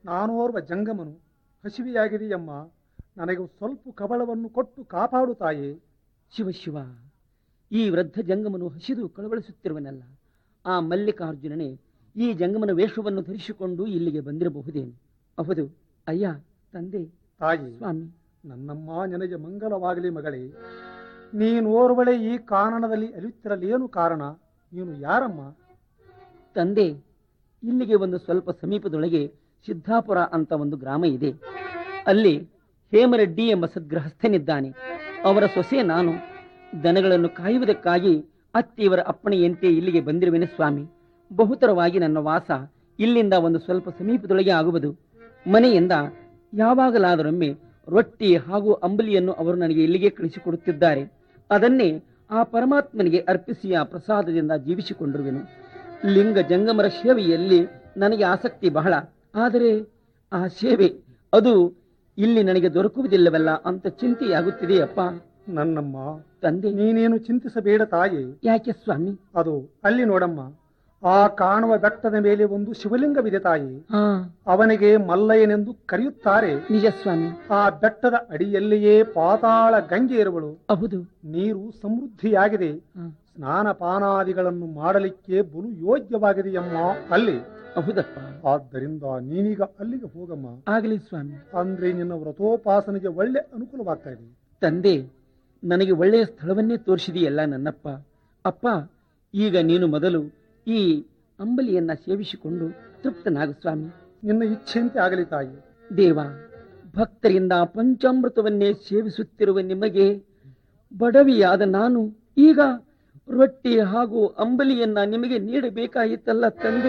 ನಾನೋರ್ವ ಜಂಗಮನು ಹಸಿವೆಯಾಗಿದೆಯಮ್ಮ ನನಗೆ ಸ್ವಲ್ಪ ಕಬಳವನ್ನು ಕೊಟ್ಟು ಕಾಪಾಡು ತಾಯಿ ಶಿವ ಶಿವ ಈ ವೃದ್ಧ ಜಂಗಮನು ಹಸಿದು ಕಳವಳಿಸುತ್ತಿರುವನಲ್ಲ ಆ ಮಲ್ಲಿಕಾರ್ಜುನನೇ ಈ ಜಂಗಮನ ವೇಷವನ್ನು ಧರಿಸಿಕೊಂಡು ಇಲ್ಲಿಗೆ ಬಂದಿರಬಹುದೇನು ಹೌದು ಅಯ್ಯ ತಂದೆ ತಾಯಿ ಸ್ವಾಮಿ ನನ್ನಮ್ಮ ನಿನಗೆ ಮಂಗಲವಾಗಲಿ ಮಗಳೇ ನೀನೋರ್ವಳೆ ಈ ಕಾನನದಲ್ಲಿ ಅಲಿಯುತ್ತಿರಲೇನು ಕಾರಣ ನೀನು ಯಾರಮ್ಮ ತಂದೆ ಇಲ್ಲಿಗೆ ಒಂದು ಸ್ವಲ್ಪ ಸಮೀಪದೊಳಗೆ ಸಿದ್ದಾಪುರ ಅಂತ ಒಂದು ಗ್ರಾಮ ಇದೆ ಅಲ್ಲಿ ಹೇಮರೆಡ್ಡಿ ಎಂಬ ಸದ್ಗೃಹಸ್ಥನಿದ್ದಾನೆ ಅವರ ಸೊಸೆ ನಾನು ದನಗಳನ್ನು ಕಾಯುವುದಕ್ಕಾಗಿ ಅತ್ತಿಯವರ ಅಪ್ಪಣೆಯಂತೆ ಇಲ್ಲಿಗೆ ಬಂದಿರುವೆನೆ ಸ್ವಾಮಿ ಬಹುತರವಾಗಿ ನನ್ನ ವಾಸ ಇಲ್ಲಿಂದ ಒಂದು ಸ್ವಲ್ಪ ಸಮೀಪದೊಳಗೆ ಆಗುವುದು ಮನೆಯಿಂದ ಯಾವಾಗಲಾದರೊಮ್ಮೆ ರೊಟ್ಟಿ ಹಾಗೂ ಅಂಬಲಿಯನ್ನು ಅವರು ನನಗೆ ಇಲ್ಲಿಗೆ ಕಳಿಸಿಕೊಡುತ್ತಿದ್ದಾರೆ ಅದನ್ನೇ ಆ ಪರಮಾತ್ಮನಿಗೆ ಅರ್ಪಿಸಿ ಆ ಪ್ರಸಾದದಿಂದ ಜೀವಿಸಿಕೊಂಡಿರುವೆನು ಲಿಂಗ ಜಂಗಮರ ಸೇವೆಯಲ್ಲಿ ನನಗೆ ಆಸಕ್ತಿ ಬಹಳ ಆದರೆ ಆ ಸೇವೆ ಅದು ಇಲ್ಲಿ ನನಗೆ ದೊರಕುವುದಿಲ್ಲವಲ್ಲ ಅಂತ ಚಿಂತೆಯಾಗುತ್ತಿದೆ ಅಪ್ಪ ನನ್ನಮ್ಮ ತಂದೆ ನೀನೇನು ಚಿಂತಿಸಬೇಡ ತಾಯಿ ಯಾಕೆ ಸ್ವಾಮಿ ಅದು ಅಲ್ಲಿ ನೋಡಮ್ಮ ಆ ಕಾಣುವ ಬೆಟ್ಟದ ಮೇಲೆ ಒಂದು ಶಿವಲಿಂಗವಿದೆ ತಾಯಿ ಹಾ ಅವನಿಗೆ ಮಲ್ಲಯ್ಯನೆಂದು ಕರೆಯುತ್ತಾರೆ ನಿಜ ಸ್ವಾಮಿ ಆ ಬೆಟ್ಟದ ಅಡಿಯಲ್ಲಿಯೇ ಪಾತಾಳ ಗಂಗೆ ಇರುವಳು ಹೌದು ನೀರು ಸಮೃದ್ಧಿಯಾಗಿದೆ ಹಾ, ಸ್ನಾನ ಪಾನಾದಿಗಳನ್ನು ಮಾಡಲಿಕ್ಕೆ ಬಲು ಯೋಗ್ಯವಾಗಿದೆಯಮ್ಮ ಅಲ್ಲಿ ಹೌದಪ್ಪ ಆದ್ದರಿಂದ ನೀನೀಗ ಅಲ್ಲಿಗೆ ಹೋಗಮ್ಮ ಆಗಲಿ ಸ್ವಾಮಿ ಅಂದ್ರೆ ನಿನ್ನ ವ್ರತೋಪಾಸನೆಗೆ ಒಳ್ಳೆ ಅನುಕೂಲವಾಗ್ತಾ ಇದೆ ತಂದೆ ನನಗೆ ಒಳ್ಳೆಯ ಸ್ಥಳವನ್ನೇ ತೋರಿಸಿದೆಯಲ್ಲ ನನ್ನಪ್ಪ ಅಪ್ಪ ಈಗ ನೀನು ಮೊದಲು ಈ ಅಂಬಲಿಯನ್ನ ಸೇವಿಸಿಕೊಂಡು ತೃಪ್ತನಾಗು ಸ್ವಾಮಿ ನಿನ್ನ ಇಚ್ಛೆಯಂತೆ ಆಗಲಿ ತಾಯಿ ದೇವ ಭಕ್ತರಿಂದ ಪಂಚಾಮೃತವನ್ನೇ ಸೇವಿಸುತ್ತಿರುವ ನಿಮಗೆ ಬಡವಿಯಾದ ನಾನು ಈಗ ರೊಟ್ಟಿ ಹಾಗೂ ಅಂಬಲಿಯನ್ನ ನಿಮಗೆ ನೀಡಬೇಕಾಯಿತಲ್ಲ ತಂದೆ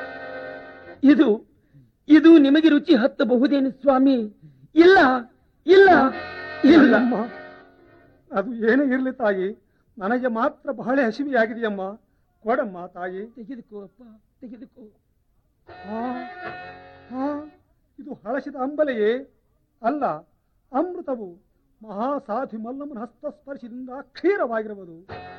ಇದು ಇದು ನಿಮಗೆ ರುಚಿ ಹತ್ತಬಹುದೇನು ಸ್ವಾಮಿ ಇಲ್ಲ ಇಲ್ಲ ಇಲ್ಲ ಅಮ್ಮ ಅದು ಏನೇ ಇರಲಿ ತಾಯಿ ನನಗೆ ಮಾತ್ರ ಬಹಳ ಹಸಿವೆಯಾಗಿದೆಯಮ್ಮ ಕೊಡಮ್ಮ ತಾಯಿ ತೆಗೆದುಕೋ ಅಪ್ಪ ತೆಗೆದುಕೋ ಹಾ ಹಾ ಇದು ಹಳಸಿದ ಅಂಬಲೆಯೇ ಅಲ್ಲ ಅಮೃತವು ಮಹಾಸಾಧು ಮಲ್ಲಮ್ಮನ ಹಸ್ತಸ್ಪರ್ಶದಿಂದ ಕ್ಷೀರವಾಗಿರುವುದು